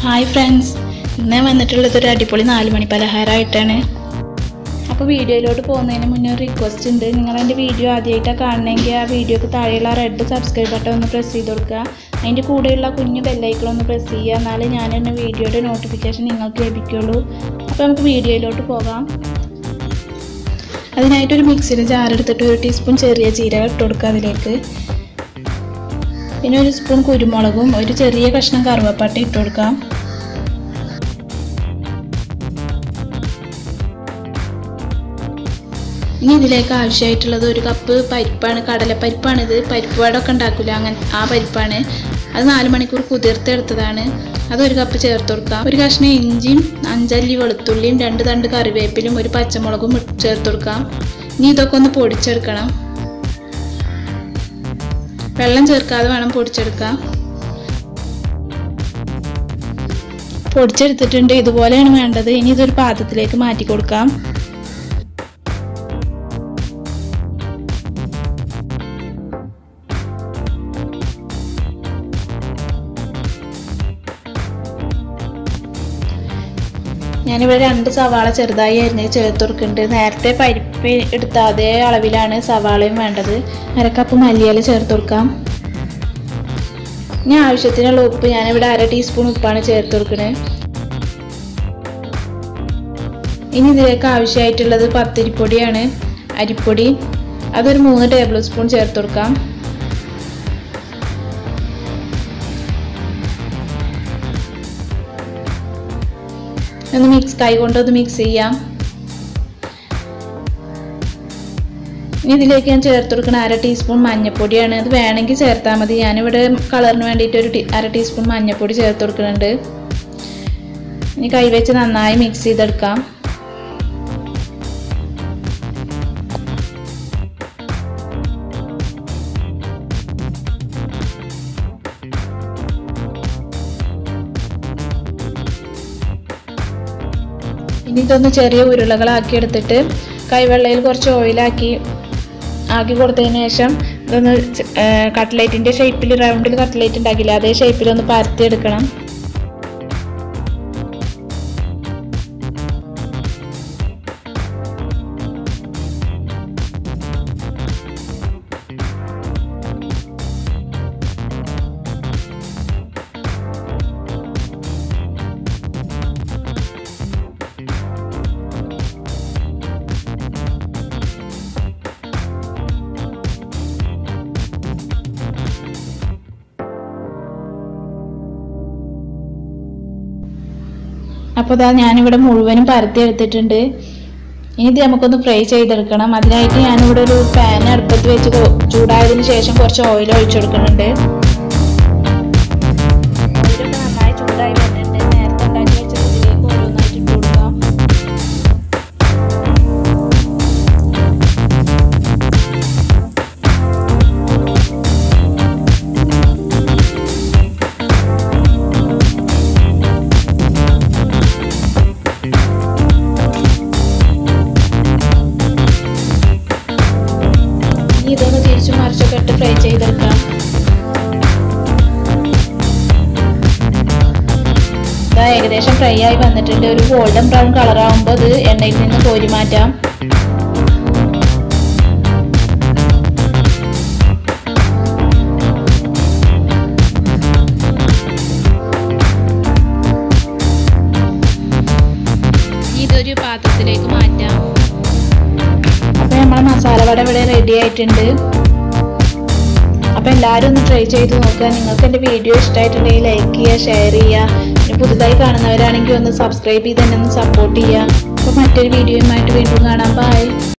hi friends ഇന്ന് വന്നിട്ടുള്ളത് ഒരു അടിപൊളി നാല് മണി പലഹാരമായിട്ടാണ് അപ്പോൾ വീഡിയോയിലോട്ട് പോകുന്നതിന് മുന്നേ ഒരു റിക്വസ്റ്റ് ഉണ്ട് നിങ്ങൾ എൻ്റെ വീഡിയോ ആദ്യമായിട്ടാണ് കാണണമെങ്കിൽ ആ വീഡിയോക്ക് താഴെയുള്ള റെഡ് സബ്സ്ക്രൈബ് ബട്ടൺ ഒന്ന് പ്രസ് ചെയ്ത് കൊടുക്കുക അതിൻ്റെ കൂടെയുള്ള കുഞ്ഞു ബെല്ലൈക്കൺ ഒന്ന് പ്രസ് ചെയ്യുക എന്നാലേ ഞാൻ എൻ്റെ വീഡിയോയുടെ നോട്ടിഫിക്കേഷൻ നിങ്ങൾക്ക് ലഭിക്കുള്ളൂ അപ്പോൾ നമുക്ക് വീഡിയോയിലോട്ട് പോകാം അതിനായിട്ടൊരു മിക്സിയുടെ ജാർ എടുത്തിട്ട് ഒരു ടീസ്പൂൺ ചെറിയ ജീരകം ഇട്ട് കൊടുക്കുക അതിലേക്ക് പിന്നെ ഒരു സ്പൂൺ കുരുമുളകും ഒരു ചെറിയ കഷ്ണം കറുവപ്പട്ട ഇട്ട് കൊടുക്കാം ഇനി ഇതിലേക്ക് ആവശ്യമായിട്ടുള്ളത് ഒരു കപ്പ് പരിപ്പാണ് കടലപ്പരിപ്പാണിത് പരിപ്പ് വടമൊക്കെ ഉണ്ടാക്കില്ല അങ്ങനെ ആ പരിപ്പാണ് അത് നാല് മണിക്കൂർ കുതിർത്തെടുത്തതാണ് അതൊരു കപ്പ് ചേർത്ത് കൊടുക്കാം ഒരു കഷ്ണം ഇഞ്ചിയും അഞ്ചല്ലി വെളുത്തുള്ളിയും രണ്ട് തണ്ട് കറിവേപ്പിലും ഒരു പച്ചമുളകും ചേർത്ത് കൊടുക്കാം ഇനി ഇതൊക്കെ ഒന്ന് പൊടിച്ചെടുക്കണം വെള്ളം ചേർക്കാതെ വേണം പൊടിച്ചെടുക്കാം പൊടിച്ചെടുത്തിട്ടുണ്ട് ഇതുപോലെയാണ് വേണ്ടത് ഇനി ഇതൊരു പാത്രത്തിലേക്ക് മാറ്റി കൊടുക്കാം ഞാനിവിടെ രണ്ട് സവാള ചെറുതായി അരിഞ്ഞ് ചേർത്ത് കൊടുക്കുന്നുണ്ട് നേരത്തെ പരിപ്പ് എടുത്ത അതേ അളവിലാണ് സവാളയും വേണ്ടത് അരക്കപ്പ് മല്ലിയില ചേർത്ത് കൊടുക്കാം ഇനി ആവശ്യത്തിനുള്ള ഉപ്പ് ഞാനിവിടെ അര ടീസ്പൂൺ ഉപ്പാണ് ചേർത്ത് കൊടുക്കുന്നത് ഇനി ഇതിലേക്ക് ആവശ്യമായിട്ടുള്ളത് പത്തിരിപ്പൊടിയാണ് അരിപ്പൊടി അതൊരു മൂന്ന് ടേബിൾ സ്പൂൺ ചേർത്ത് കൊടുക്കാം ഒന്ന് മിക്സ് കൈ കൊണ്ടൊന്ന് മിക്സ് ചെയ്യാം ഇനി ഇതിലേക്ക് ഞാൻ ചേർത്ത് കൊടുക്കുന്ന അര ടീസ്പൂൺ മഞ്ഞൾപ്പൊടിയാണ് അത് വേണമെങ്കിൽ ചേർത്താൽ മതി ഞാനിവിടെ കളറിന് വേണ്ടിയിട്ട് ഒരു അര ടീസ്പൂൺ മഞ്ഞൾപ്പൊടി ചേർത്ത് കൊടുക്കുന്നുണ്ട് ഇനി കൈവച്ച് നന്നായി മിക്സ് ചെയ്തെടുക്കാം ഇനി ഇതൊന്ന് ചെറിയ ഉരുളകളാക്കി എടുത്തിട്ട് കൈവെള്ളയിൽ കുറച്ച് ഓയിലാക്കി ആക്കി കൊടുത്തതിന് ശേഷം ഇതൊന്ന് കട്ട്ലേറ്റിൻ്റെ ഷേപ്പിൽ റൗണ്ടിൽ കട്ട്ലേറ്റ് ഉണ്ടാക്കില്ല അതേ ഷേപ്പിൽ ഒന്ന് പരത്തിയെടുക്കണം അപ്പോൾ ഇതാ ഞാനിവിടെ മുഴുവനും പരത്തി എടുത്തിട്ടുണ്ട് ഇനി ഇത് നമുക്കൊന്ന് ഫ്രൈ ചെയ്തെടുക്കണം അതിനായിട്ട് ഞാനിവിടെ ഒരു പാൻ അടുപ്പത്ത് വെച്ച് ചൂടായതിനു ശേഷം കുറച്ച് ഓയിൽ ഒഴിച്ചു കൊടുക്കുന്നുണ്ട് ഓയിലൊക്കെ നന്നായി ചൂടായി വരുന്നുണ്ട് നേരത്തെ ഉണ്ടാക്കി വെച്ചത് ഇതിലേക്ക് ഓരോന്നായിട്ട് ഇട്ട് കൊടുക്കാം ഇനി ഇതൊന്ന് തിരിച്ചു മറിച്ചൊക്കെ ഇട്ട് ഫ്രൈ ചെയ്തെടുക്കാം ഇതാ ഏകദേശം ഫ്രൈ ആയി വന്നിട്ടുണ്ട് ഒരു ഗോൾഡൻ ബ്രൗൺ കളർ ആകുമ്പോൾ അത് എണ്ണയിൽ നിന്ന് കോരി മാറ്റാം ഇതൊരു പാത്രത്തിലേക്ക് മാറ്റാം അപ്പോൾ നമ്മളെ മസാല വട ഇവിടെ റെഡി ആയിട്ടുണ്ട് അപ്പോൾ എല്ലാവരും ഒന്ന് ട്രൈ ചെയ്ത് നോക്കുക നിങ്ങൾക്ക് എൻ്റെ വീഡിയോ ഇഷ്ടമായിട്ടുണ്ടെങ്കിൽ ലൈക്ക് ചെയ്യുക ഷെയർ ചെയ്യുക പിന്നെ പുതുതായി കാണുന്നവരാണെങ്കിൽ ഒന്ന് സബ്സ്ക്രൈബ് ചെയ്ത് തന്നെ ഒന്ന് സപ്പോർട്ട് ചെയ്യുക അപ്പോൾ മറ്റൊരു വീഡിയോയുമായിട്ട് വീണ്ടും കാണാം ബൈ